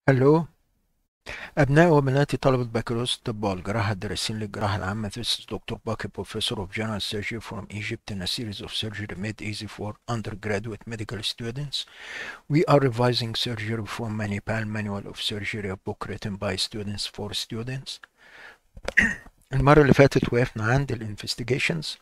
Hello أبناء وبنات طلبة بكالوريوس الطب والجراحة الدارسين للجراحة العامة This is Dr. Baki, Professor of General Surgery from Egypt in a series of surgery made easy for undergraduate medical students. We are revising surgery reform Manipal Manual of Surgery, a book written by students for students. المرة اللي فاتت وقفنا عند الانفستيجيشنز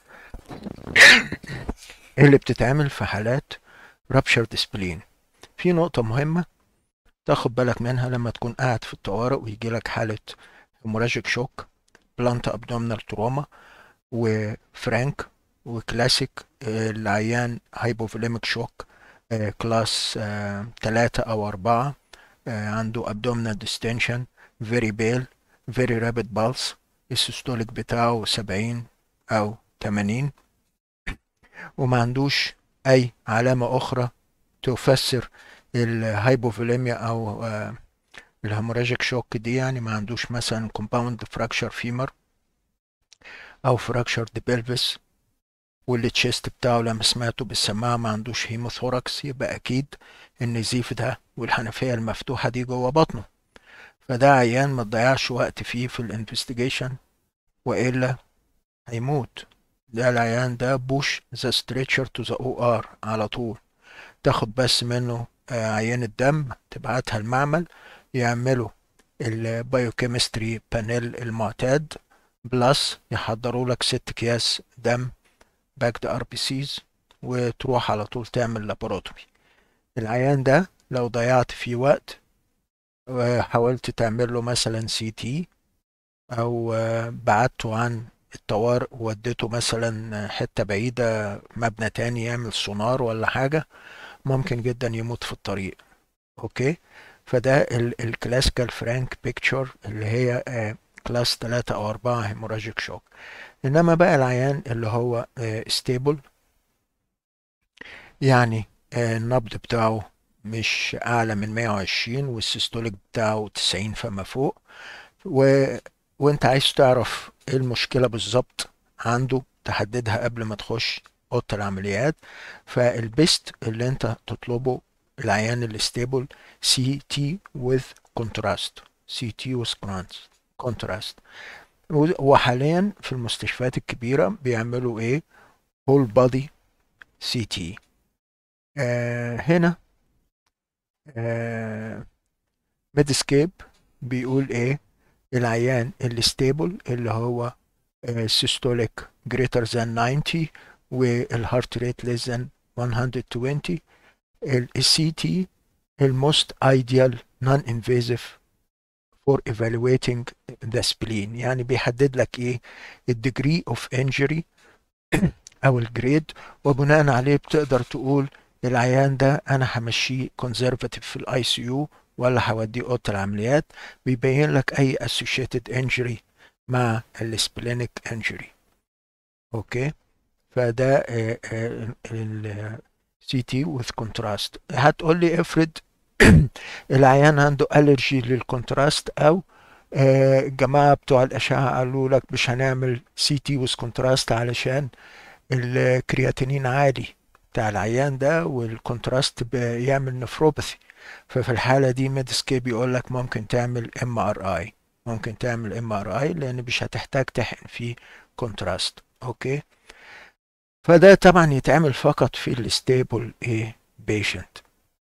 اللي بتتعمل في حالات ruptured spleen. في نقطة مهمة تاخد بالك منها لما تكون قاعد في الطوارئ ويجي لك حالة هيموراجيك شوك بلانت ابدومينال تروما وفرانك وكلاسيك العيان هايبوفوليميك شوك كلاس تلاتة أو أربعة عنده abdominal distension very pale very rapid pulse السيستوليك بتاعه سبعين أو تمانين وما عندوش أي علامة أخرى تفسر الهايبوفوليميا او الهيموراجيك شوك دي يعني ما عندوش مثلا كومباوند فراكشر فيمر او فراكشر دي بلفس والتشيست بتاعه لما سمعته بالسماعة ما عندوش هيموثوركس يبقى اكيد النزيف ده والحنفية المفتوحة دي جوه بطنه فده عيان ما تضيعش وقت فيه في الانفستيجيشن والا هيموت ده العيان ده بوش ذا ستريتشر تو ذا او ار على طول تاخد بس منه عينة دم تبعتها المعمل يعملوا البايوكيمستري بانيل المعتاد بلس يحضروا لك ست اكياس دم باكد ار بي سيز وتروح على طول تعمل لابوروتومي العيان ده لو ضيعت فيه وقت وحاولت تعمل له مثلا سي تي او بعدته عن الطوارئ ووديته مثلا حتة بعيدة مبنى تاني يعمل سونار ولا حاجة ممكن جدا يموت في الطريق اوكي فده الكلاسيكال فرانك بيكتشر اللي هي كلاس 3 او 4 هيموراجيك شوك انما بقى العيان اللي هو ستيبل يعني النبض بتاعه مش اعلى من 120 والسيستوليك بتاعه 90 فما فوق و... وانت عايز تعرف ايه المشكلة بالظبط عنده تحددها قبل ما تخش اوضه العمليات فالبيست اللي انت تطلبه العيان الستيبل سي تي with contrast سي تي with contrast وحاليا في المستشفيات الكبيرة بيعملوا ايه whole body سي تي آه هنا آه ميدسكيب بيقول ايه العيان الستيبل اللي هو systolic greater than 90 والهارت ريت less than 120 السي تي الموست ايديال نون انفيزيف for evaluating the spleen يعني بيحدد لك ايه الديجري اوف انجري او الجريد وبناء عليه بتقدر تقول العيان ده انا همشيه كونزرفاتيف في الاي سي يو ولا هوديه اوضه العمليات بيبين لك اي associated injury مع السبلينيك انجري اوكي فده السي تي with contrast هتقول لي افرض العيان عنده الرجي للكونتراست او الجماعه بتوع الاشعه قالوا لك مش هنعمل سي تي with contrast علشان الكرياتينين عالي بتاع العيان ده والكونتراست بيعمل نفروباثي ففي الحاله دي ميدسكي بيقول لك ممكن تعمل ام ار اي ممكن تعمل ام ار اي لان مش هتحتاج تحقن فيه كونتراست اوكي فده طبعا يتعمل فقط في الستيبل ايه بيشنت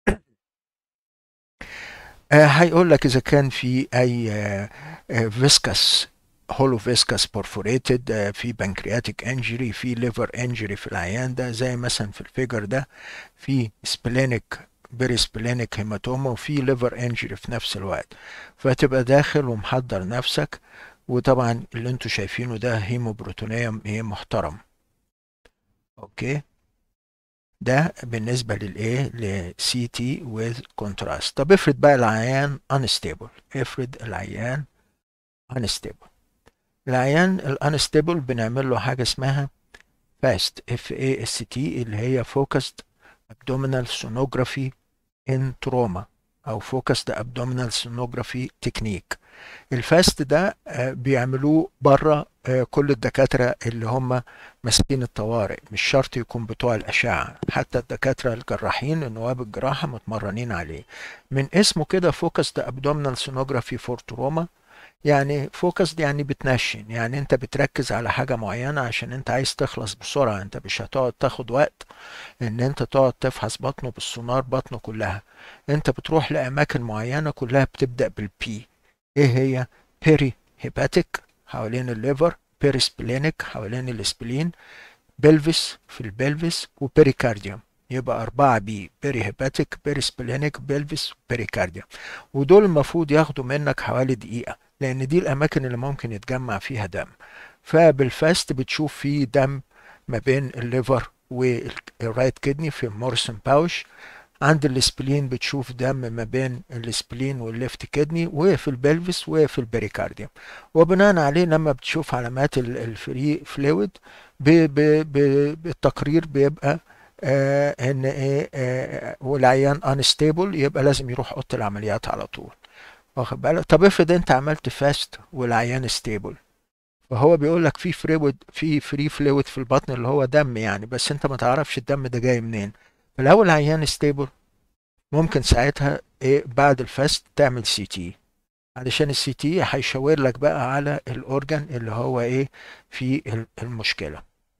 آه هيقول لك اذا كان في اي آه آه فيسكس هولو فيسكس بورفوريتد في بنكرياتيك انجري في ليفر انجري في العيان ده زي مثلا في الفيجر ده في سبلينيك بيريسبلينيك هيماتوما وفي ليفر انجري في نفس الوقت فتبقى داخل ومحضر نفسك وطبعا اللي انتوا شايفينه ده هيموبروتونيوم ايه محترم اوكي ده بالنسبة للايه لسي تي with contrast طب افرض بقى العيان unstable افرض العيان unstable العيان الانستيبل بنعمل له حاجة اسمها فاست اف اي اس تي اللي هي focused abdominal sonography in trauma او focused abdominal sonography technique الفاست ده بيعملوه بره آه، كل الدكاترة اللي هم ماسكين الطوارئ مش شرط يكون بتوع الأشعة حتى الدكاترة الجراحين النواب الجراحة متمرنين عليه من اسمه كده فوكس ابدومينال سونوجرافي فور تروما يعني فوكس يعني بتنشن يعني انت بتركز على حاجة معينة عشان انت عايز تخلص بسرعة انت مش هتقعد تاخد وقت ان انت تقعد تفحص بطنه بالسونار بطنه كلها انت بتروح لاماكن معينة كلها بتبدأ بالبي ايه هي بيري هيباتيك حوالين الليفر بيريسبلينيك حوالين الاسبلين بلفس في البلفس وبيريكارديوم يبقى أربعة بي بيري هيباتيك بيريسبلينيك بلفس بيريكارديوم ودول المفروض ياخدوا منك حوالي دقيقة لأن دي الأماكن اللي ممكن يتجمع فيها دم فبالفاست بتشوف فيه دم ما بين الليفر والرايت كدني في مورسون باوش عند السبلين بتشوف دم ما بين السبلين والليفت كدني وفي البلفس وفي البريكارديوم وبناء عليه لما بتشوف علامات الفري فلويد بالتقرير بيبقى آه ان ايه آه والعيان انستيبل يبقى لازم يروح اوضه العمليات على طول واخد بالك طب افرض انت عملت فاست والعيان ستيبل فهو بيقول لك في فلويد في فري فلويد في البطن اللي هو دم يعني بس انت ما تعرفش الدم ده جاي منين فلو العيان ستيبل ممكن ساعتها ايه بعد الفاست تعمل سي تي علشان السي تي هيشاور لك بقى على الاورجن اللي هو ايه في المشكله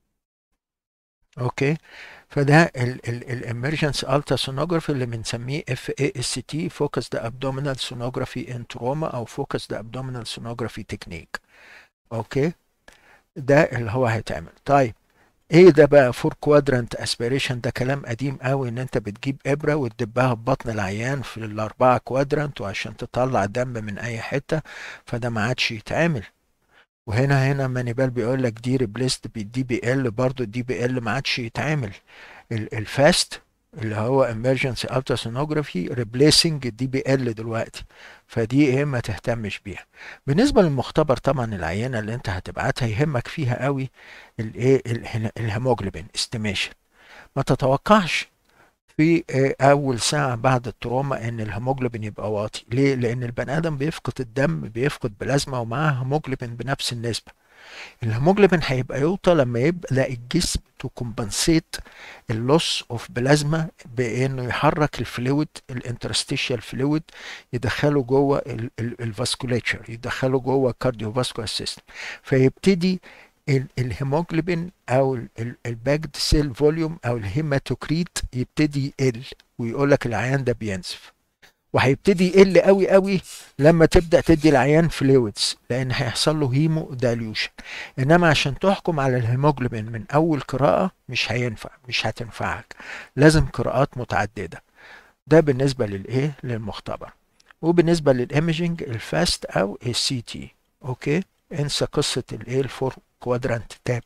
اوكي فده الامرجنس التا سونوجرافي اللي بنسميه اف اي اس تي فوكس ذا ابدومينال سونوجرافي ان تروما او فوكس ذا ابدومينال سونوجرافي تكنيك اوكي ده اللي هو هيتعمل طيب ايه ده بقى فور كوادرانت اسبيريشن ده كلام قديم قوي ان انت بتجيب ابره وتدبها في بطن العيان في الاربعه كوادرانت وعشان تطلع دم من اي حته فده ما عادش يتعمل وهنا هنا مانيبال بيقول لك دي ريبليست بالدي بي ال برضه الدي بي ال ما عادش يتعمل الفاست اللي هو emergency ultrasonography replacing الدي بي ال دلوقتي فدي ايه ما تهتمش بيها بالنسبه للمختبر طبعا العينه اللي انت هتبعتها يهمك فيها قوي الايه الهيموجلوبين استيميشن ما تتوقعش في اول ساعه بعد التروما ان الهيموجلوبين يبقى واطي ليه لان البني ادم بيفقد الدم بيفقد بلازما ومعاه هيموجلوبين بنفس النسبه الهيموجلوبين هيبقى يوطى لما يبدا الجسم تو كومبنسيت اللوس اوف بلازما بانه يحرك الفلويد الانترستيشيال فلويد يدخله جوه الفاسكوليتشر يدخله جوه الكارديو فاسكولار سيستم فيبتدي الهيموجلوبين او الباكد سيل فوليوم او الهيماتوكريت يبتدي يقل ويقول لك العيان ده بينزف وهيبتدي يقل قوي قوي لما تبدا تدي العيان فلويدز لان هيحصل له هيمو داليوشن انما عشان تحكم على الهيموجلوبين من اول قراءه مش هينفع مش هتنفعك لازم قراءات متعدده ده بالنسبه للايه للمختبر وبالنسبه للايمجنج الفاست او السي تي اوكي انسى قصه الايه الفور كوادرانت تاب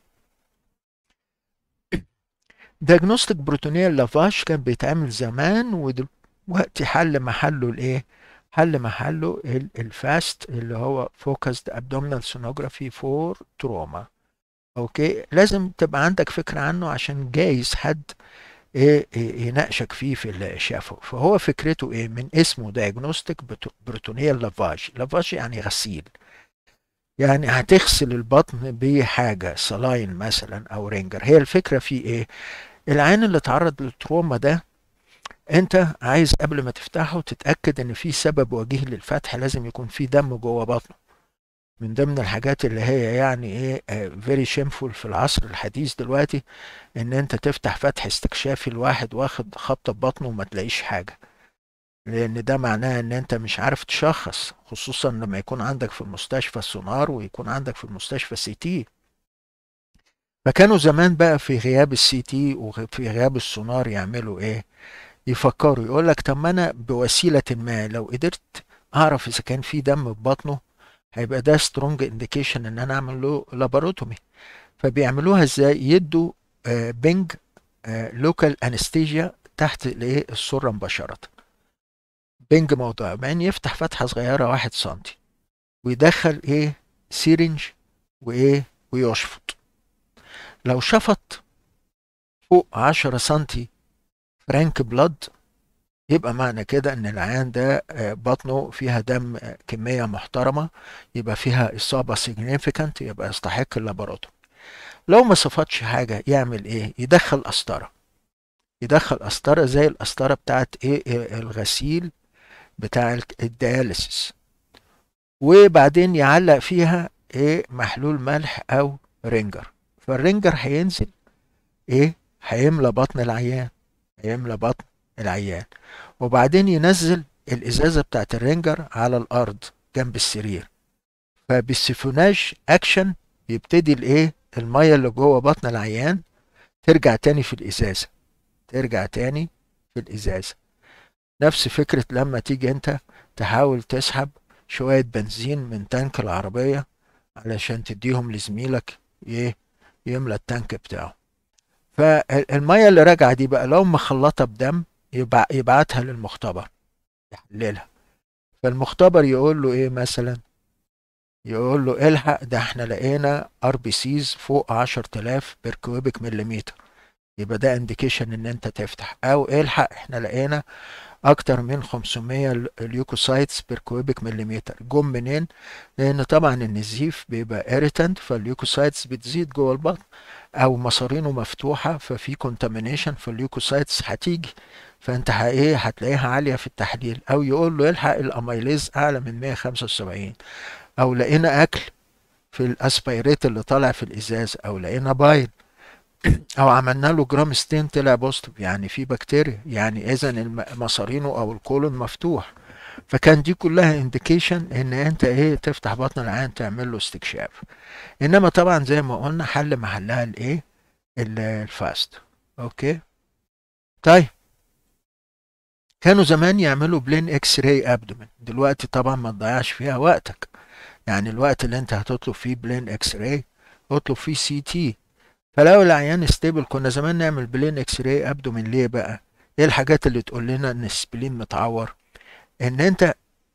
دياجنوستيك بروتونيال لافاش كان بيتعمل زمان ودلوقتي حل محله الايه حل محله الفاست اللي هو فوكسد ابدومينال سونوجرافي فور تروما اوكي لازم تبقى عندك فكره عنه عشان جايز حد ايه يناقشك فيه في اللي شافه فهو فكرته ايه من اسمه دياجنوستيك بروتونيال لافاج لافاج يعني غسيل يعني هتغسل البطن بحاجة صلاين مثلا أو رينجر هي الفكرة في إيه؟ العين اللي اتعرض للتروما ده أنت عايز قبل ما تفتحه تتأكد إن في سبب وجيه للفتح لازم يكون في دم جوه بطنه من ضمن الحاجات اللي هي يعني ايه فيري شيمفول في العصر الحديث دلوقتي ان انت تفتح فتح استكشافي الواحد واخد خبطه ببطنه وما تلاقيش حاجه لان ده معناه ان انت مش عارف تشخص خصوصا لما يكون عندك في المستشفى سونار ويكون عندك في المستشفى سي تي فكانوا زمان بقى في غياب السي تي وفي غياب السونار يعملوا ايه يفكروا يقول لك طب ما انا بوسيله ما لو قدرت اعرف اذا كان في دم في بطنه هيبقى ده سترونج انديكيشن ان انا اعمل له لاباروتومي فبيعملوها ازاي يدوا آه بنج آه لوكال انستيجيا تحت الايه السره مباشره بنج موضوعي بعدين يفتح فتحة صغيرة واحد سنتي ويدخل ايه سيرنج وايه ويشفط لو شفط فوق عشرة سنتي فرانك بلاد يبقى معنى كده ان العيان ده آه، بطنه فيها دم آه، كمية محترمة يبقى فيها اصابة significant يبقى يستحق اللابوراتوري لو ما صفتش حاجة يعمل ايه يدخل قسطرة يدخل قسطرة زي القسطرة بتاعت ايه آه، الغسيل بتاع الك- الدياليسيس وبعدين يعلق فيها ايه محلول ملح او رينجر فالرينجر هينزل ايه هيملى بطن العيان هيملى بطن العيان وبعدين ينزل الازازه بتاعت الرينجر على الارض جنب السرير فبالسيفوناج اكشن يبتدي الايه الميه اللي جوه بطن العيان ترجع تاني في الازازه ترجع تاني في الازازه نفس فكره لما تيجي انت تحاول تسحب شويه بنزين من تانك العربيه علشان تديهم لزميلك ايه يملى التانك بتاعه فالميه اللي راجعه دي بقى لو مخلطه بدم يبع يبعتها للمختبر يحللها فالمختبر يقول له ايه مثلا يقول له الحق ده احنا لقينا ار بي سيز فوق 10000 بير كوبيك مليمتر يبقى ده انديكيشن ان انت تفتح او الحق احنا لقينا اكتر من 500 ليوكوسايتس بير كوبيك مليمتر جم منين لان طبعا النزيف بيبقى اريتنت فالليوكوسايتس بتزيد جوه البطن او مصارينه مفتوحه ففي كونتامينيشن فالليوكوسايتس هتيجي فانت ه- ايه هتلاقيها عاليه في التحليل او يقول له الحق الاميليز اعلى من 175 او لقينا اكل في الاسبيريت اللي طالع في الازاز او لقينا بايل او عملنا له جرام ستين طلع بوزيتيف يعني في بكتيريا يعني اذا الم- مصارينه او الكولون مفتوح فكان دي كلها انديكيشن ان انت ايه تفتح بطن العيان تعمل له استكشاف انما طبعا زي ما قلنا حل محلها الايه ال- الفاست اوكي طيب كانوا زمان يعملوا بلين اكس راي ابدومن دلوقتي طبعا ما تضيعش فيها وقتك يعني الوقت اللي انت هتطلب فيه بلين اكس راي اطلب فيه سي تي فلو العيان ستيبل كنا زمان نعمل بلين اكس راي ابدومن ليه بقى ايه الحاجات اللي تقول لنا ان السبلين متعور ان انت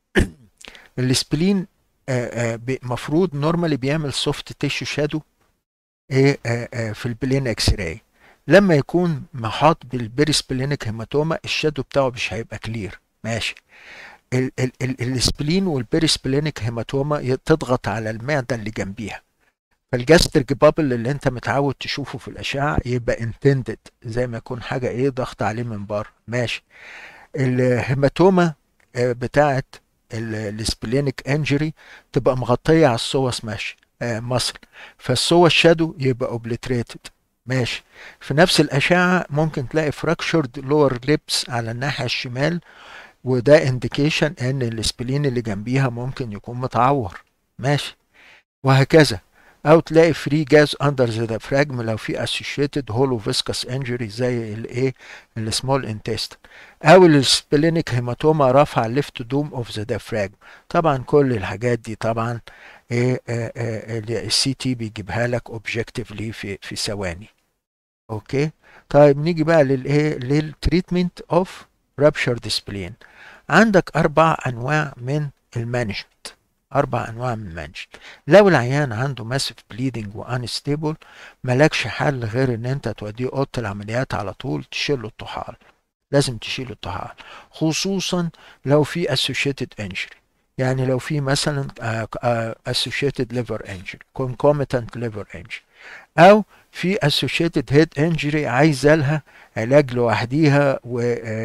السبلين مفروض نورمالي بيعمل سوفت تيشو شادو ايه آه، آه، في البلين اكس راي لما يكون محاط بالبيريسبلينيك هيماتوما الشادو بتاعه مش هيبقى كلير ماشي ال- ال- ال- السبلين والبيريسبلينيك هيماتوما ي- تضغط على المعده اللي جنبيها فالجاستريك بابل اللي انت متعود تشوفه في الاشعه يبقى انتندد زي ما يكون حاجه ايه ضغط عليه من بره ماشي الهيماتوما آه، بتاعت السبلينيك انجري تبقى مغطيه على السوس ماشي آه مصل فالسوس شادو يبقى اوبليتريتد ماشي في نفس الاشعه ممكن تلاقي فراكشرد لور ليبس على الناحيه الشمال وده انديكيشن ان السبلين اللي جنبيها ممكن يكون متعور ماشي وهكذا او تلاقي فري جاز اندر ذا ديافراجم لو في اسوشيتد هولو فيسكس انجري زي الايه السمول انتستين او السبلينيك هيماتوما رفع ليفت دوم اوف ذا ديافراجم طبعا كل الحاجات دي طبعا ايه السي تي بيجيبها لك اوبجكتيفلي في في ثواني اوكي طيب نيجي بقى للايه للتريتمنت اوف رابشر سبلين عندك اربع انواع من المانجمنت اربع انواع من المانجمنت لو العيان عنده ماسيف بليدنج وانستيبل مالكش حل غير ان انت توديه اوضه العمليات على طول تشيل له الطحال لازم تشيل الطحال خصوصا لو في associated injury يعني لو في مثلا آه، آه، associated liver injury concomitant liver injury او في associated head injury عايزه لها علاج لوحديها و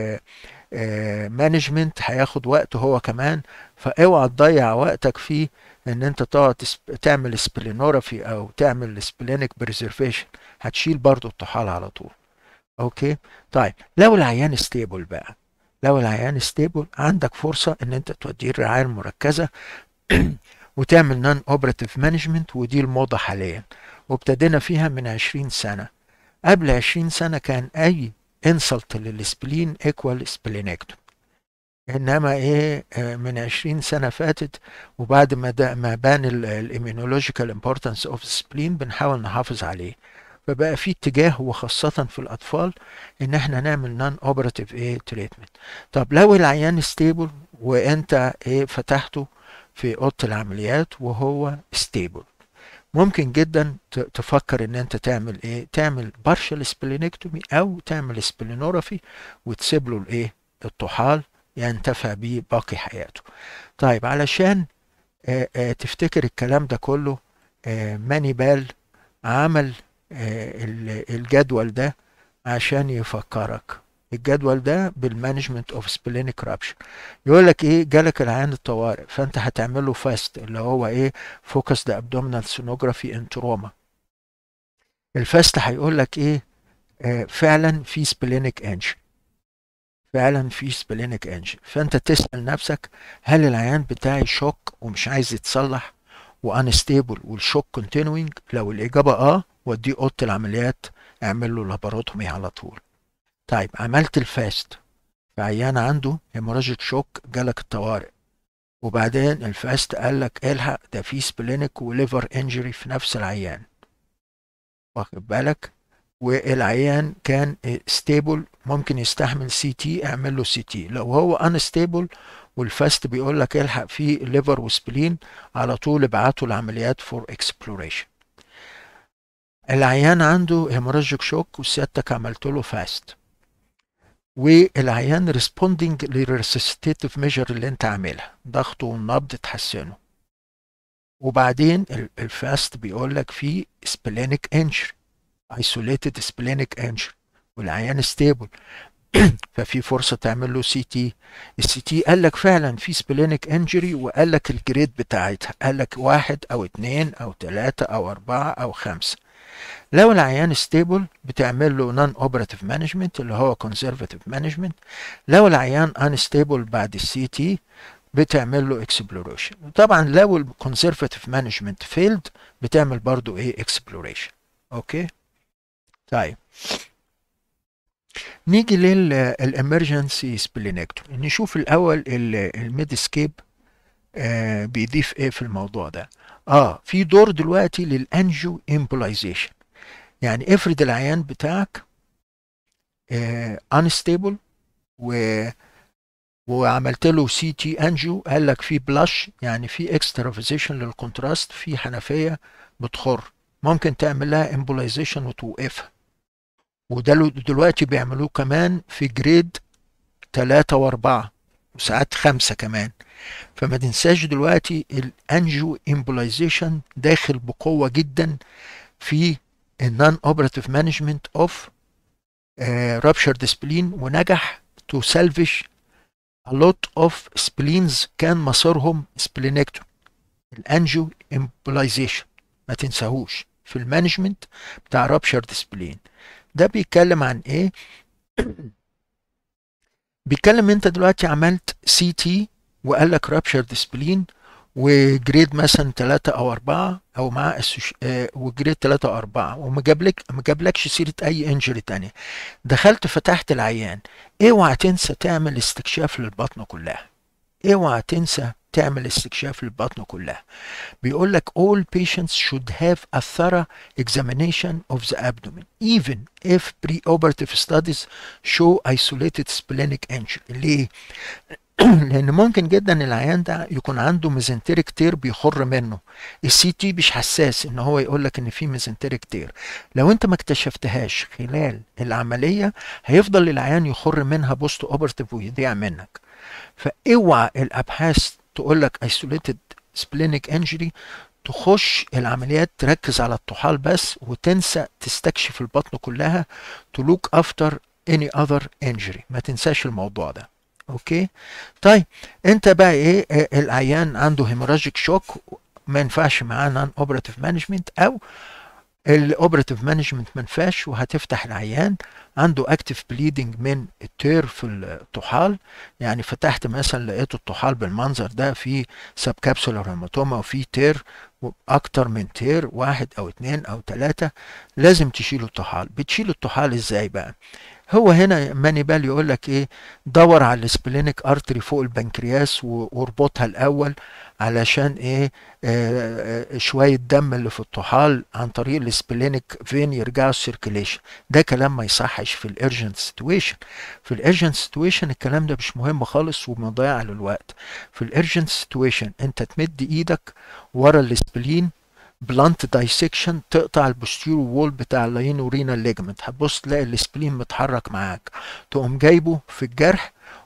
مانجمنت هياخد وقت هو كمان فاوعى تضيع وقتك فيه ان انت تقعد تسب- تعمل سبلينورافي او تعمل سبلينيك بريزرفيشن هتشيل برضو الطحال على طول اوكي طيب لو العيان ستيبل بقى لو العيان ستيبل عندك فرصة ان انت توديه الرعاية المركزة وتعمل نون اوبراتيف مانجمنت ودي الموضة حاليا وابتدينا فيها من 20 سنة قبل 20 سنة كان اي انسلت للسبلين ايكوال سبلينكتوم انما ايه آه، من 20 سنة فاتت وبعد ما ده ما بان الاميونولوجيكال امبورتانس اوف سبلين بنحاول نحافظ عليه فبقى في اتجاه وخاصة في الأطفال إن إحنا نعمل نون أوبراتيف إيه تريتمنت. طب لو العيان ستيبل وأنت إيه فتحته في أوضة العمليات وهو ستيبل ممكن جدا ت- تفكر إن أنت تعمل إيه؟ تعمل بارشال سبلينكتومي أو تعمل سبلينورافي وتسيب له الإيه؟ الطحال ينتفع بيه باقي حياته طيب علشان آه، آه، تفتكر الكلام ده كله آه، مانيبال عمل الجدول ده عشان يفكرك الجدول ده بالمانجمنت اوف سبلينيك رابشن يقول لك ايه جالك العيان الطوارئ فانت هتعمل له فاست اللي هو ايه فوكس ذا ابدومينال سونوجرافي ان تروما الفاست هيقول لك ايه آه فعلا في سبلينيك انجن فعلا في سبلينيك انجن فانت تسال نفسك هل العيان بتاعي شوك ومش عايز يتصلح وانستيبل والشوك كونتينوينج لو الاجابه اه وديه اوضه العمليات اعمل له لاباروتومي على طول طيب عملت الفاست فعيان عنده هيموراجيك شوك جالك الطوارئ وبعدين الفاست قال لك الحق ده في سبلينيك وليفر انجري في نفس العيان واخد بالك والعيان كان ستيبل ممكن يستحمل سي تي اعمل له سي تي لو هو ان ستيبل والفاست بيقول لك الحق في ليفر وسبلين على طول ابعته العمليات فور اكسبلوريشن العيان عنده هيموراجيك شوك وسيادتك عملت له فاست والعيان ريسبوندنج للريسستيتيف ميجر اللي انت عاملها ضغطه والنبض تحسنه وبعدين الفاست بيقول لك في سبلينيك انجري ايسوليتد سبلينيك انجري والعيان ستيبل ففي فرصه تعمل له سي تي السي تي قال لك فعلا في سبلينيك انجري وقال لك الجريد بتاعتها قال لك واحد او اتنين او تلاته او اربعه او خمسه لو العيان ستيبل بتعمل له نون اوبراتيف مانجمنت اللي هو كونسرفاتيف مانجمنت لو العيان ان ستيبل بعد السي تي بتعمل له اكسبلوريشن طبعا لو الكونسرفاتيف مانجمنت فيلد بتعمل برضو ايه اكسبلوريشن اوكي طيب نيجي للامرجنسي سبلينكتومي نشوف الاول الميدسكيب آه بيضيف ايه في الموضوع ده اه في دور دلوقتي للانجيو امبولايزيشن يعني افرض العيان بتاعك آه انستيبل و وعملت له سي تي انجيو قال لك في بلاش يعني في اكسترافيزيشن للكونتراست في حنفيه بتخر ممكن تعمل لها امبولايزيشن وتوقفها وده دلوقتي بيعملوه كمان في جريد 3 و4 وساعات خمسة كمان فما تنساش دلوقتي الانجيو امبولايزيشن داخل بقوه جدا في النون اوبراتيف مانجمنت اوف رابشر سبلين ونجح تو سالفش a lot of spleens كان مصيرهم سبلينكتوم الانجيو امبولايزيشن ما تنساهوش في المانجمنت بتاع رابشر سبلين ده بيتكلم عن ايه بيتكلم انت دلوقتي عملت سي تي وقال لك رابشر ديسبلين وجريد مثلا 3 او 4 او مع السوش... آه وجريد 3 او 4 وما جابلك ما جابلكش سيره اي انجري تانية دخلت فتحت العيان اوعى تنسى تعمل استكشاف للبطن كلها اوعى تنسى تعمل استكشاف للبطن كلها بيقول لك all patients should have a thorough examination of the abdomen even if preoperative studies show isolated splenic injury ليه لان ممكن جدا العيان ده يكون عنده ميزنتريك تير بيخر منه السي تي مش حساس ان هو يقول لك ان في ميزنتريك تير لو انت ما اكتشفتهاش خلال العمليه هيفضل العيان يخر منها بوست اوبرتيف ويضيع منك فاوعى الابحاث تقول لك ايسوليتد سبلينيك انجري تخش العمليات تركز على الطحال بس وتنسى تستكشف البطن كلها تلوك افتر اني اذر انجري ما تنساش الموضوع ده اوكي طيب انت بقى ايه العيان عنده هيموراجيك شوك ما ينفعش معاه نون اوبراتيف مانجمنت او الاوبراتيف مانجمنت ما ينفعش وهتفتح العيان عنده اكتف بليدنج من التير في الطحال يعني فتحت مثلا لقيت الطحال بالمنظر ده في سب كابسولار هيماتوما وفي تير اكتر من تير واحد او اتنين او تلاتة لازم تشيل الطحال بتشيل الطحال ازاي بقى هو هنا مانيبال يقول لك ايه دور على السبلينيك ارتري فوق البنكرياس واربطها الاول علشان ايه آه آه شويه دم اللي في الطحال عن طريق السبلينيك فين يرجعوا السيركيليشن ده كلام ما يصحش في الارجنت سيتويشن في الارجنت سيتويشن الكلام ده مش مهم خالص ومضيع للوقت في الارجنت سيتويشن انت تمد ايدك ورا السبلين بلانت دايسكشن تقطع البوستيرو وول بتاع اللاينورينا ليجمنت هتبص تلاقي السبلين متحرك معاك تقوم جايبه في الجرح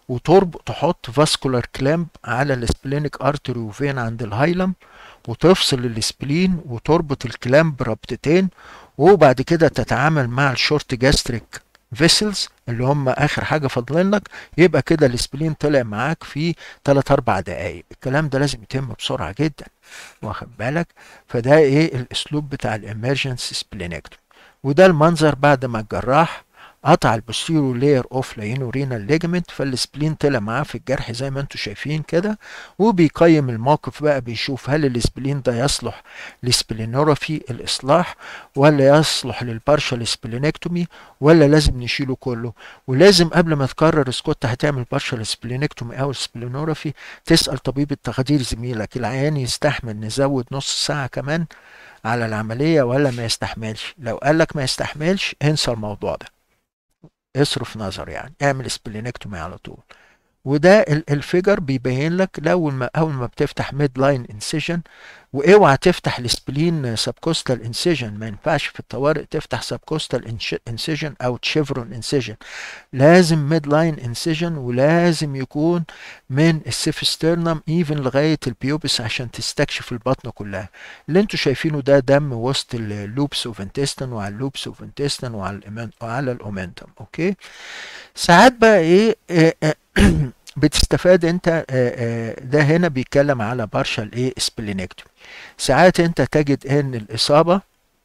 وتربط تحط فاسكولار كلامب على السبلينيك ارتري وفين عند الهايلم وتفصل السبلين وتربط الكلامب ربطتين وبعد كده تتعامل مع الشورت جاستريك فيسلز اللي هم اخر حاجه فاضلين لك يبقى كده السبلين طلع معاك في 3 4 دقائق الكلام ده لازم يتم بسرعه جدا واخد بالك فده ايه الاسلوب بتاع الامرجنسي سبلينكتومي وده المنظر بعد ما الجراح قطع البوستيرو لاير اوف رينال ليجمنت فالسبلين طلع معاه في الجرح زي ما انتم شايفين كده وبيقيم الموقف بقى بيشوف هل السبلين ده يصلح لسبلينورافي الاصلاح ولا يصلح للبارشال سبلينكتومي ولا لازم نشيله كله ولازم قبل ما تقرر اسكت هتعمل بارشال سبلينكتومي او سبلينورافي تسال طبيب التخدير زميلك العيان يستحمل نزود نص ساعه كمان على العمليه ولا ما يستحملش لو قالك ما يستحملش انسى الموضوع ده اصرف نظر يعني اعمل سبلينكتومي على طول وده الفيجر بيبين لك لو ما اول ما بتفتح ميد لاين انسيجن واوعى تفتح السبلين سبكوستال انسيجن ما ينفعش في الطوارئ تفتح سبكوستال انسيجن او تشيفرون انسيجن لازم ميد لاين انسيجن ولازم يكون من السيفسترنم ايفن لغايه البيوبس عشان تستكشف البطن كلها اللي انتوا شايفينه ده دم وسط اللوبس اوف انتستن وعلى اللوبس اوف انتستن وعلى وعلى الاومنتم اوكي ساعات بقى ايه اه اه بتستفاد انت ده هنا بيتكلم على بارشال ايه سبلينكتومي ساعات انت تجد ان الاصابه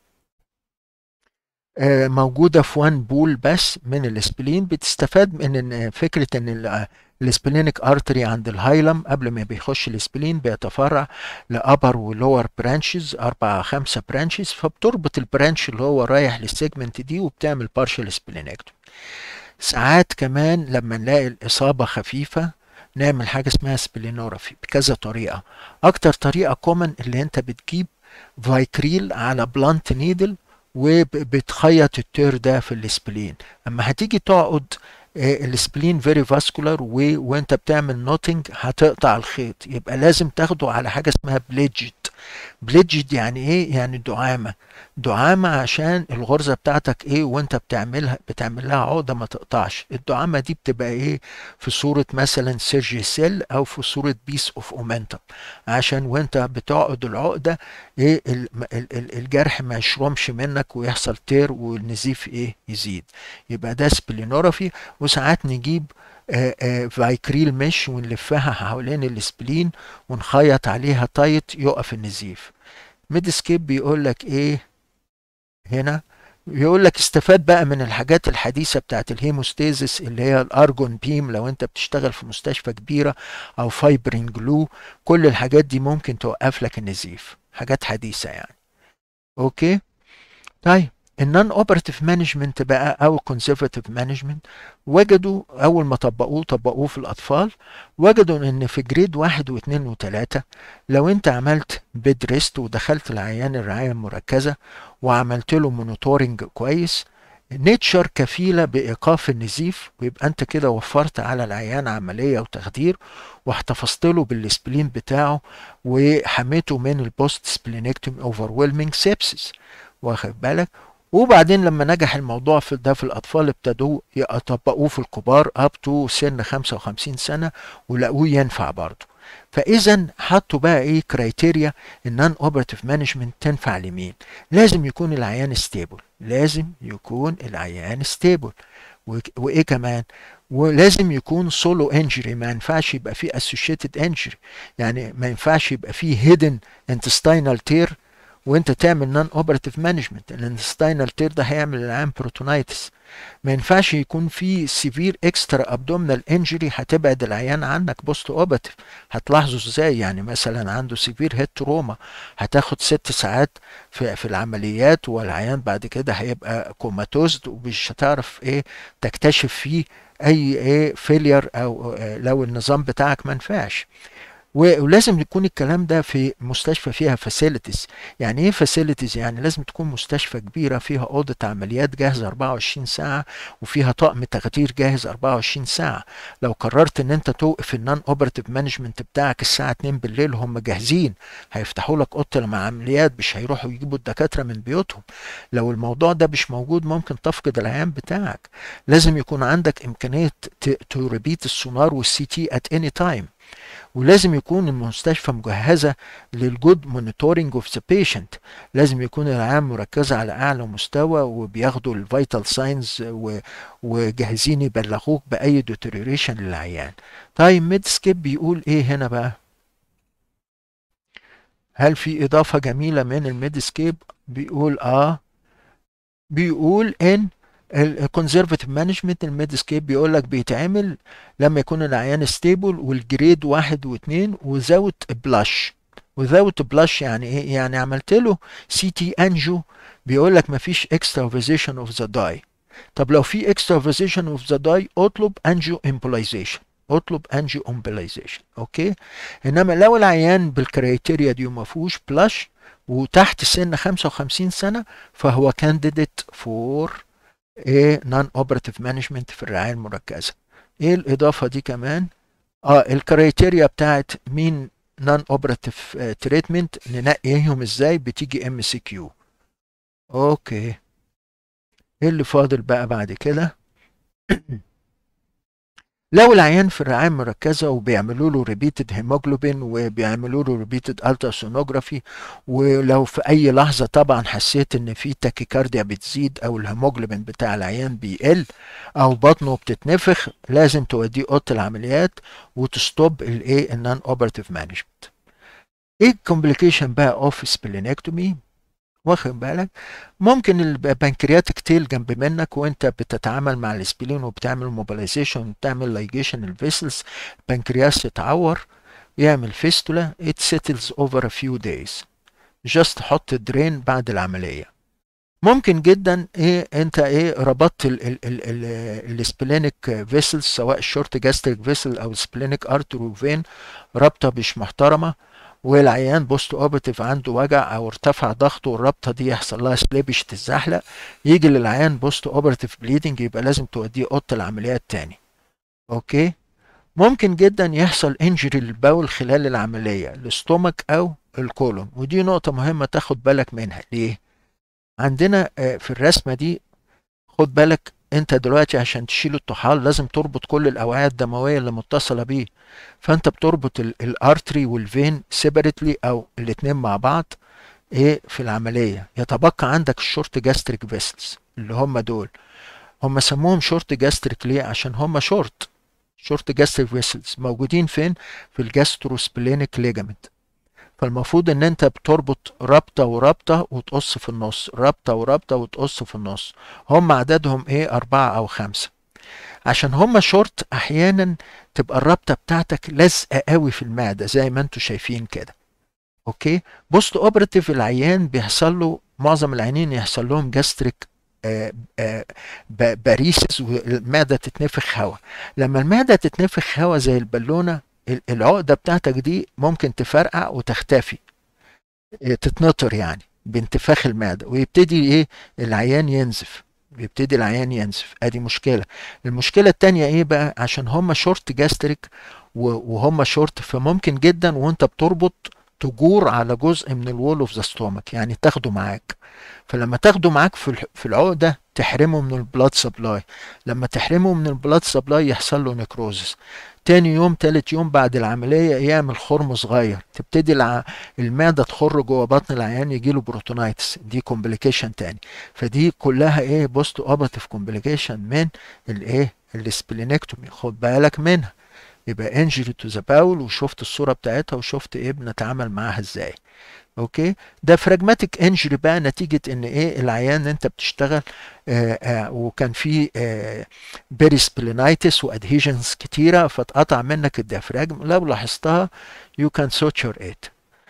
موجودة في وان بول بس من الاسبلين بتستفاد من ان فكرة ان الاسبلينيك ارتري عند الهايلم قبل ما بيخش الاسبلين بيتفرع لابر ولور برانشز اربعة خمسة برانشز فبتربط البرانش اللي هو رايح للسيجمنت دي وبتعمل بارشال سبلينكتومي ساعات كمان لما نلاقي الإصابة خفيفة نعمل حاجة اسمها سبلينورافي بكذا طريقة أكتر طريقة كومن اللي أنت بتجيب فايكريل على بلانت نيدل وبتخيط التير ده في السبلين أما هتيجي تقعد السبلين فيري فاسكولار وانت بتعمل نوتنج هتقطع الخيط يبقى لازم تاخده على حاجه اسمها بليدجت بليدجت يعني ايه يعني دعامه دعامه عشان الغرزه بتاعتك ايه وانت بتعملها بتعمل لها عقده ما تقطعش الدعامه دي بتبقى ايه في صوره مثلا سيرجي سيل او في صوره بيس اوف اومنتم عشان وانت بتعقد العقده ايه الجرح ما يشرمش منك ويحصل تير والنزيف ايه يزيد يبقى ده سبلينورافي وساعات نجيب آآ آآ فايكريل مش ونلفها حوالين السبلين ونخيط عليها تايت يقف النزيف ميدسكيب بيقول لك ايه هنا بيقول لك استفاد بقى من الحاجات الحديثة بتاعت الهيموستيزس اللي هي الارجون بيم لو انت بتشتغل في مستشفى كبيرة او فايبرين جلو كل الحاجات دي ممكن توقف لك النزيف حاجات حديثة يعني اوكي طيب النون اوبراتيف مانجمنت بقى او الكونسرفاتيف مانجمنت وجدوا اول ما طبقوه طبقوه في الاطفال وجدوا ان في جريد واحد واثنين وثلاثة لو انت عملت بيد ريست ودخلت العيان الرعاية المركزة وعملت له مونيتورنج كويس نيتشر كفيلة بإيقاف النزيف ويبقى أنت كده وفرت على العيان عملية وتخدير واحتفظت له بالسبلين بتاعه وحميته من البوست سبلينكتوم اوفرويلمينج سيبسيس واخد بالك وبعدين لما نجح الموضوع في ده في الاطفال ابتدوا يطبقوه في الكبار اب تو سن 55 سنه ولقوه ينفع برضه فاذا حطوا بقى ايه كرايتيريا النون اوبراتيف مانجمنت تنفع لمين لازم يكون العيان ستيبل لازم يكون العيان ستيبل وايه كمان ولازم يكون سولو انجري ما ينفعش يبقى فيه اسوشيتد انجري يعني ما ينفعش يبقى فيه هيدن انتستينال تير وانت تعمل نون اوبراتيف مانجمنت الانستينال تير ده هيعمل العام بروتونايتس ما ينفعش يكون في سيفير اكسترا ابدومينال انجري هتبعد العيان عنك بوست اوبراتيف هتلاحظوا ازاي يعني مثلا عنده سيفير هيد تروما هتاخد ست ساعات في, في العمليات والعيان بعد كده هيبقى كوماتوزد ومش هتعرف ايه تكتشف فيه اي ايه فيلير او لو النظام بتاعك ما نفعش ولازم يكون الكلام ده في مستشفى فيها فاسيلتيز يعني ايه فاسيلتيز يعني لازم تكون مستشفى كبيره فيها اوضه عمليات جاهزه 24 ساعه وفيها طقم تخدير جاهز 24 ساعه لو قررت ان انت توقف النون اوبرتيف مانجمنت بتاعك الساعه 2 بالليل هم جاهزين هيفتحوا لك اوضه العمليات مش هيروحوا يجيبوا الدكاتره من بيوتهم لو الموضوع ده مش موجود ممكن تفقد العيان بتاعك لازم يكون عندك امكانيه تربيت السونار والسي تي ات اني تايم ولازم يكون المستشفى مجهزة للجود مونيتورنج اوف ذا بيشنت لازم يكون العام مركزة على أعلى مستوى وبياخدوا الفيتال ساينز وجاهزين يبلغوك بأي ديتوريشن للعيان طيب ميد سكيب بيقول إيه هنا بقى هل في إضافة جميلة من الميد سكيب بيقول آه بيقول إن الكونزرفتيف مانجمنت الميدسكيب بيقول لك بيتعمل لما يكون العيان ستيبل والجريد واحد واثنين وزاوت بلاش وزاوت بلاش يعني ايه؟ يعني عملت له سي تي انجو بيقول لك مفيش اكسترافيزيشن اوف ذا داي طب لو في اكسترافيزيشن اوف ذا داي اطلب انجو امبلايزيشن اطلب انجو امبلايزيشن اوكي انما لو العيان بالكريتيريا دي وما فيهوش بلاش وتحت سن 55 سنه فهو كانديديت فور ايه نون اوبراتيف مانجمنت في الرعايه المركزه ايه الاضافه دي كمان اه الكرايتيريا بتاعت مين نون اوبراتيف تريتمنت ننقيهم ازاي بتيجي ام سي كيو اوكي ايه اللي فاضل بقى بعد كده لو العيان في الرعايه المركزه وبيعملوا له ريبيتد هيموجلوبين وبيعملوا له ريبيتد التراسونوجرافي ولو في اي لحظه طبعا حسيت ان في تاكيكارديا بتزيد او الهيموجلوبين بتاع العيان بيقل او بطنه بتتنفخ لازم توديه اوضه العمليات وتستوب الايه النون اوبرتيف مانجمنت ايه الكومبليكيشن بقى اوف سبلينكتومي واخد بالك ممكن البنكرياتيك تيل جنب منك وانت بتتعامل مع الاسبلين وبتعمل موبيلايزيشن وبتعمل لايجيشن الفيسلز البنكرياس يتعور يعمل فيستولا it settles over a few days just حط درين بعد العمليه ممكن جدا ايه انت ايه ربطت السبلينيك فيسلز سواء الشورت جاستريك فيسل او السبلينيك ارترو فين رابطه مش محترمه والعيان بوست اوبرتيف عنده وجع او ارتفع ضغطه والرابطه دي يحصل لها سليبش تتزحلق يجي للعيان بوست اوبرتيف بليدنج يبقى لازم توديه اوضه العمليات تاني اوكي ممكن جدا يحصل انجري للبول خلال العمليه الاستومك او الكولون ودي نقطه مهمه تاخد بالك منها ليه عندنا في الرسمه دي خد بالك انت دلوقتي عشان تشيل الطحال لازم تربط كل الاوعيه الدمويه اللي متصله بيه فانت بتربط الارتري والفين سيبريتلي او الاتنين مع بعض ايه في العمليه يتبقى عندك الشورت جاستريك فيسلز اللي هم دول هم سموهم شورت جاستريك ليه عشان هم شورت شورت جاستريك فيسلز موجودين فين في الجاستروسبلينيك ليجامنت فالمفروض ان انت بتربط رابطه ورابطه وتقص في النص رابطه ورابطه وتقص في النص هم عددهم ايه اربعه او خمسه عشان هم شورت احيانا تبقى الرابطه بتاعتك لازقه قوي في المعده زي ما انتم شايفين كده اوكي بوست اوبراتيف العيان بيحصل له معظم العيانين يحصل لهم جاستريك آه آه باريسس والمعده تتنفخ هواء لما المعده تتنفخ هواء زي البالونه العقده بتاعتك دي ممكن تفرقع وتختفي تتنطر يعني بانتفاخ المعده ويبتدي ايه العيان ينزف بيبتدي العيان ينزف ادي مشكله المشكله التانية ايه بقى عشان هم شورت جاستريك وهم شورت فممكن جدا وانت بتربط تجور على جزء من الوول اوف ذا ستومك يعني تاخده معاك فلما تاخده معاك في في العقده تحرمه من البلاد سبلاي لما تحرمه من البلاد سبلاي يحصل له نيكروزس تاني يوم تالت يوم بعد العملية يعمل خرم صغير تبتدي الع... المعدة تخر جوه بطن العيان يجيله بروتونايتس دي كومبليكيشن تاني فدي كلها ايه بوست اوبرتيف كومبليكيشن من الايه السبلينكتومي خد بالك منها يبقى انجري تو ذا باول وشفت الصورة بتاعتها وشفت ايه بنتعامل معاها ازاي اوكي ده فراجماتيك انجري بقى نتيجه ان ايه العيان انت بتشتغل آآ آآ وكان في بيريسبلينايتس وادهيجنز كتيره فاتقطع منك الديافراجم لو لاحظتها يو كان سوتشر ات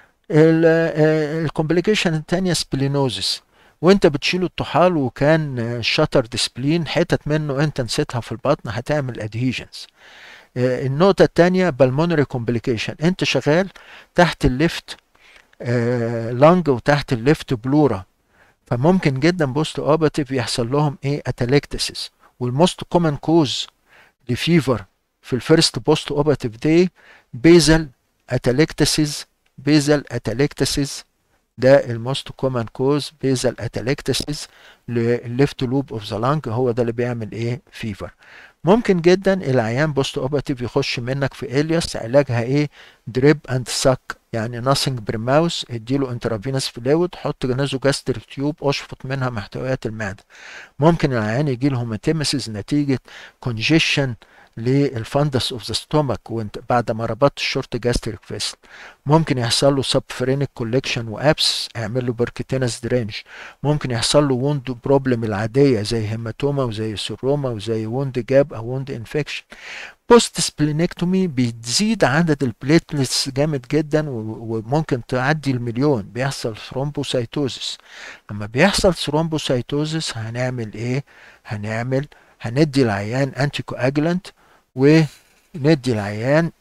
الكومبليكيشن الثانيه سبلينوزس وانت بتشيل الطحال وكان شاتر ديسبلين حتت منه انت نسيتها في البطن هتعمل ادهيجنز آه، النقطة التانية بالمونري كومبليكيشن انت شغال تحت الليفت لانج وتحت الليفت بلورا فممكن جدا بوست اوبراتيف يحصل لهم ايه اتالكتسس والموست كومن كوز لفيفر في الفيرست بوست اوبراتيف دي بيزل اتالكتسس بيزل اتالكتسس ده الموست كومن كوز بيزل اتالكتسس للليفت لوب اوف ذا لانج هو ده اللي بيعمل ايه فيفر ممكن جدا العيان بوست اوبراتيف يخش منك في الياس علاجها ايه دريب اند ساك يعني ناسنج برماوس اديله انترافينوس فلويد حط نازو جاستريك تيوب اشفط منها محتويات المعده ممكن العيان يجي له هيماتيمسيس نتيجه كونجيشن للفندس اوف ذا ستومك وانت بعد ما ربطت الشورت جاستريك فيسل ممكن يحصل له سبفرينيك كوليكشن وابس اعمل له بركتينس درينج ممكن يحصل له ووند بروبلم العاديه زي هيماتوما وزي سيروما وزي ووند جاب او ووند انفكشن بوست سبلينكتومي بتزيد عدد البليتلتس جامد جدا وممكن تعدي المليون بيحصل ثرومبوسايتوزس لما بيحصل ثرومبوسايتوزس هنعمل ايه هنعمل هندي العيان انتي كواجلانت وندي العيان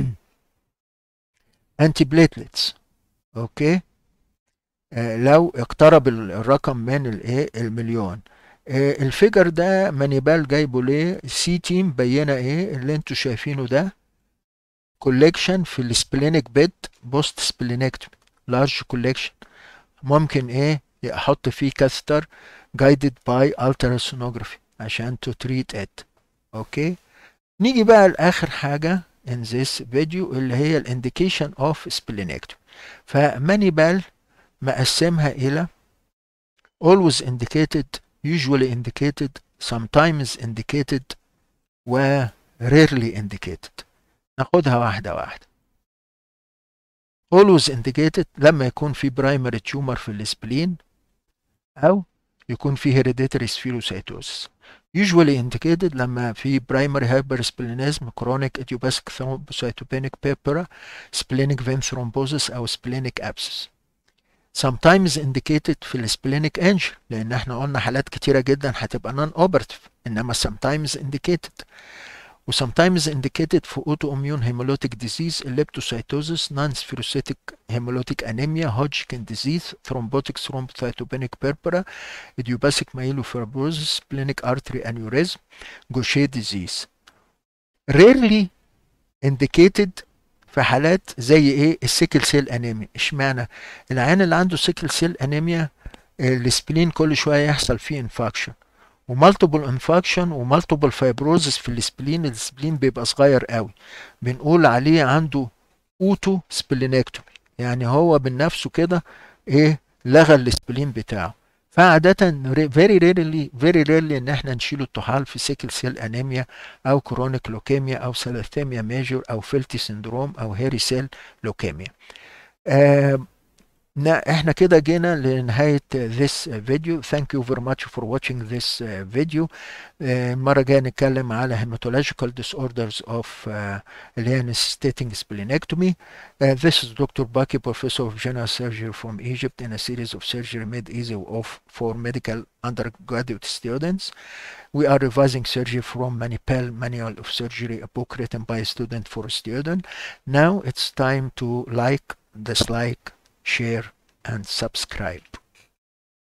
انتي بليتلتس اوكي آه لو اقترب الرقم من الايه المليون آه الفيجر ده مانيبال جايبه ليه سي تي مبينه ايه اللي انتوا شايفينه ده كوليكشن في السبلينيك بيد بوست سبلينكتومي لارج كوليكشن ممكن ايه احط فيه كاستر جايدد باي ultrasonography عشان to treat it اوكي نيجي بقى لاخر حاجه in this video اللي هي الانديكيشن اوف splenectomy فمانيبال مقسمها الى always indicated usually indicated sometimes indicated و rarely indicated ناخدها واحدة واحدة always indicated لما يكون في primary tumor في السبلين أو يكون في hereditary spherocytosis usually indicated لما في primary hypersplenism chronic idiopathic thrombocytopenic purpura splenic vein thrombosis أو splenic abscess sometimes indicated في السبلينيك انجر لان احنا قلنا حالات كتيرة جدا هتبقى non operative انما sometimes indicated و sometimes indicated في autoimmune hemolytic disease elliptocytosis non-spherocytic hemolytic anemia Hodgkin disease thrombotic thrombocytopenic purpura idiopathic myelofibrosis splenic artery aneurysm Gaucher disease rarely indicated في حالات زي ايه السيكل سيل انيميا اشمعنى العيان اللي عنده سيكل سيل انيميا السبلين كل شويه يحصل فيه انفاكشن ومالتيبل انفاكشن ومالتيبل فايبروزس في السبلين السبلين بيبقى صغير قوي بنقول عليه عنده اوتو سبلينكتومي يعني هو بنفسه كده ايه لغى السبلين بتاعه فعادة very rarely very rarely ان احنا نشيل الطحال في سيكل سيل انيميا او كرونيك لوكيميا او سلثيميا ميجور او فيلتي سندروم او هيري سيل لوكيميا آه احنا كده جينا لنهاية this video thank you very much for watching this video المرة الجاية نتكلم على hematological disorders of اللي هي necessitating splenectomy this is Dr. Baki professor of general surgery from Egypt in a series of surgery made easy of for medical undergraduate students we are revising surgery from Manipal Manual of Surgery a book written by a student for a student now it's time to like dislike share and subscribe